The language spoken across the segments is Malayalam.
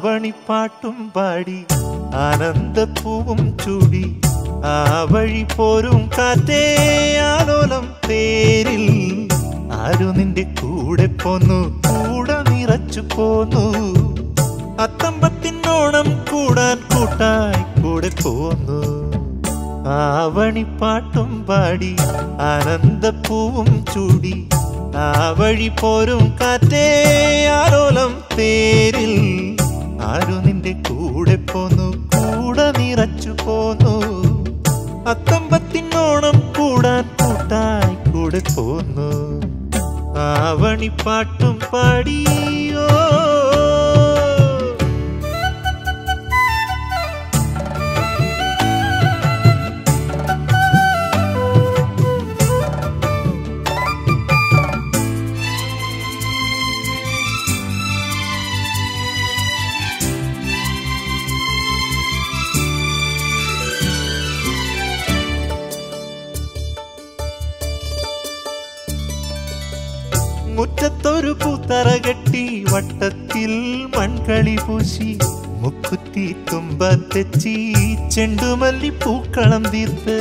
ആവണിപ്പാട്ടും പാടി ആനന്ദപ്പൂവും ചൂടി ആ വഴി പോരും കാറ്റേ ആലോലം തേരിൽ ആരു നിന്റെ കൂടെ പോന്നു കൂടെ നിറച്ചു പോന്നു അത്തമ്പത്തിനോണം കൂടാൻ കൂട്ടായി കൂടെ പോന്നു ആവണിപ്പാട്ടും പാടി ആനന്ദപ്പൂവും ചൂടി ആ വഴി പോരും കാറ്റേ ആരോലം തേരിൽ ആരു നിന്റെ കൂടെ പോന്നു കൂടെ നിറച്ചു പോന്നു അത്തമ്പത്തിനോണം കൂടാൻ കൂട്ടായി കൂടെ പോന്നു ആവണിപ്പാട്ടും പാടിയോ മുറ്റത്തൊരു പൂത്തറ കെട്ടി വട്ടത്തിൽ മൺകളി പൂശി മുക്കുറ്റി തുമ്പത്തെച്ചി ചെണ്ടുമല്ലി പൂക്കളം തീർത്ത്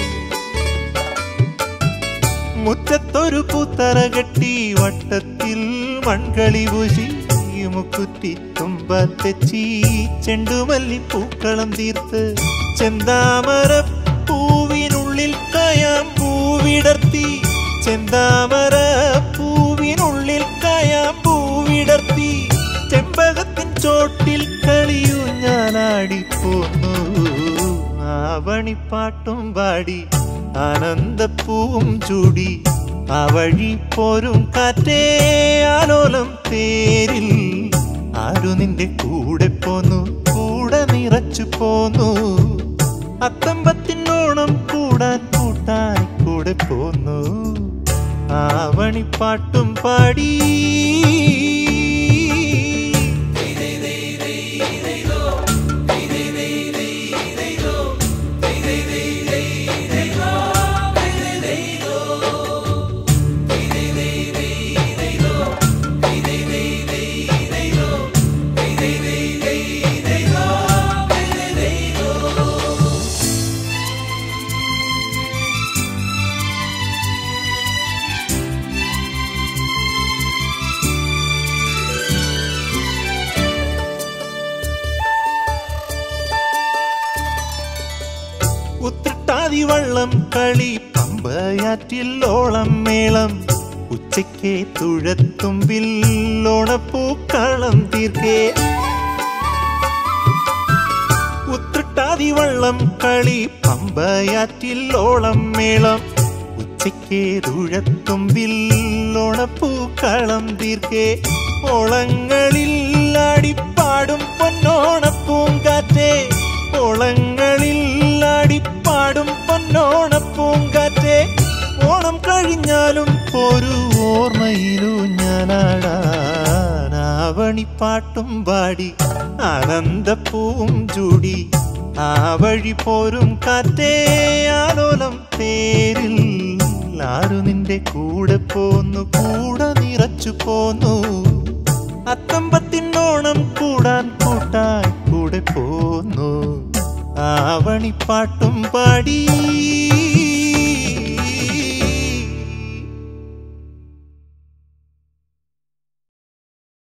മുറ്റത്തൊരു പൂത്തറ കെട്ടി വട്ടത്തിൽ മൺകളി പൂശി മുക്കുറ്റി തുമ്പത്തെച്ചി ചെണ്ടുമല്ലി പൂക്കളം തീർത്ത് ചെന്താമര പൂവിനുള്ളിൽ കയാം പൂവിടർത്തി ചെന്താമര പൂവിനുള്ളിൽ കയാം പൂവിടർത്തി ചെമ്പകത്തിൻ ചോട്ടിൽ കളിയൂ ഞാനാടിപ്പോന്നു ആവണിപ്പാട്ടും പാടി ആനന്ദപ്പൂവും ചൂടി ആ വഴി പോരും കാറ്റേ ആലോലം തേരിൽ ആരു നിന്റെ കൂടെ പോന്നു കൂടെ നിറച്ചു പോന്നു അത്തമ്പത്തിനോണം കൂടാൻ കൂട്ടായി കൂടെ പോന്നു ആവണിപ്പാട്ടും പാടി ഉത്രട്ടാതി വള്ളം കളി പമ്പയാറ്റിൽ ഓളം മേളം ഉച്ചയ്ക്ക് തുഴത്തുമ്പിൽ ഓണപ്പൂക്കളം തീർക്കേ ഉത്രട്ടാതി വള്ളം കളി പമ്പയാറ്റിൽ ഓളം മേളം ഉച്ചയ്ക്ക് തുഴത്തുമ്പിൽ ഓണപ്പൂക്കളം തീർക്കേ ഓളങ്ങളിൽ ആടിപ്പാടും പൊന്നോണപ്പൂങ്കാറ്റേ ഓളങ്ങളിൽ ആടിപ്പാടും പൊന്നോണപ്പൂങ്കാറ്റേ ഓണം കഴിഞ്ഞാലും ഒരു ഓർമ്മയിലൂ ഞാനാടാൻ ആവണിപ്പാട്ടും പാടി ആനന്ദപ്പൂവും ചൂടി ആ വഴി പോരും കാറ്റേ ആലോലം തേരിൽ ആരു നിന്റെ കൂടെ പോന്നു കൂടെ നിറച്ചു പോന്നു അത്തമ്പത്തിനോണം കൂടാൻ കൂട്ടായി കൂടെ പോന്നു ആവണിപ്പാട്ടും പാടി